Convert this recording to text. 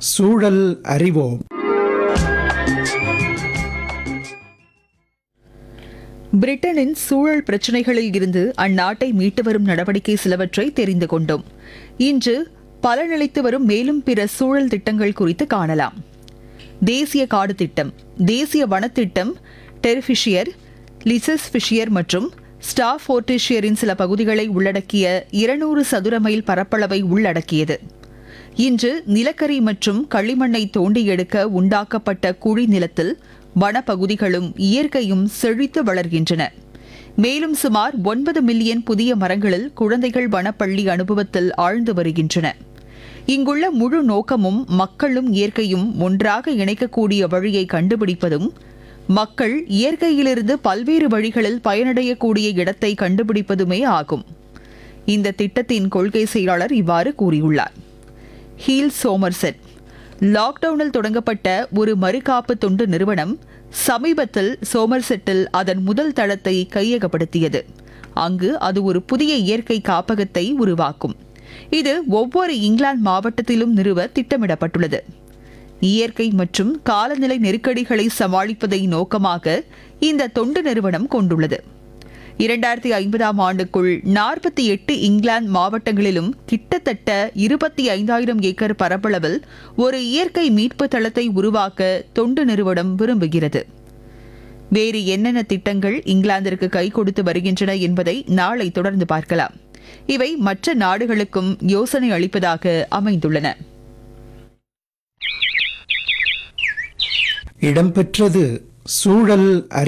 சூழல் அறிவோம் பிரிட்டனின் சூழல் பிரச்சினைகளில் இருந்து அந்நாட்டை மீட்டு வரும் நடவடிக்கை சிலவற்றை தெரிந்து கொண்டோம் இன்று பலனளித்து வரும் மேலும் பிற சூழல் திட்டங்கள் குறித்து காணலாம் தேசிய காடு திட்டம் தேசிய வனத்திட்டம் டெரிஃபிஷியர் லிசஸ் ஃபிஷியர் மற்றும் ஸ்டார் ஃபோர்டிஷியரின் சில பகுதிகளை உள்ளடக்கிய இருநூறு சதுர மைல் பரப்பளவை உள்ளடக்கியது இன்று நிலக்கரி மற்றும் களிமண்ணை தோண்டி எடுக்க உண்டாக்கப்பட்ட குழி நிலத்தில் வனப்பகுதிகளும் இயற்கையும் செழித்து வளர்கின்றன மேலும் சுமார் ஒன்பது மில்லியன் புதிய மரங்களில் குழந்தைகள் வனப்பள்ளி அனுபவத்தில் ஆழ்ந்து வருகின்றன இங்குள்ள முழு நோக்கமும் மக்களும் இயற்கையும் ஒன்றாக இணைக்கக்கூடிய வழியை கண்டுபிடிப்பதும் மக்கள் இயற்கையிலிருந்து பல்வேறு வழிகளில் பயனடையக்கூடிய இடத்தை கண்டுபிடிப்பதுமே ஆகும் இந்த திட்டத்தின் கொள்கை செயலாளர் இவ்வாறு கூறியுள்ளார் ஹீல் சோமர்செட் லாக்டவுனில் தொடங்கப்பட்ட ஒரு மறுகாப்பு தொண்டு நிறுவனம் சமீபத்தில் சோமர்செட்டில் அதன் முதல் தளத்தை கையகப்படுத்தியது அங்கு அது ஒரு புதிய இயற்கை காப்பகத்தை உருவாக்கும் இது ஒவ்வொரு இங்கிலாந்து மாவட்டத்திலும் நிறுவ திட்டமிடப்பட்டுள்ளது இயற்கை மற்றும் காலநிலை நெருக்கடிகளை சமாளிப்பதை நோக்கமாக இந்த தொண்டு நிறுவனம் கொண்டுள்ளது இரண்டாயிரத்தி ஐம்பதாம் ஆண்டுக்குள் நாற்பத்தி எட்டு இங்கிலாந்து மாவட்டங்களிலும் கிட்டத்தட்ட இருபத்தி ஐந்தாயிரம் ஏக்கர் பரப்பளவில் ஒரு இயற்கை மீட்பு தளத்தை உருவாக்க தொண்டு நிறுவனம் விரும்புகிறது வேறு என்னென்ன திட்டங்கள் இங்கிலாந்திற்கு கை கொடுத்து வருகின்றன என்பதை நாளை தொடர்ந்து பார்க்கலாம் இவை மற்ற நாடுகளுக்கும் யோசனை அளிப்பதாக அமைந்துள்ளன இடம்பெற்றது சூழல் அறி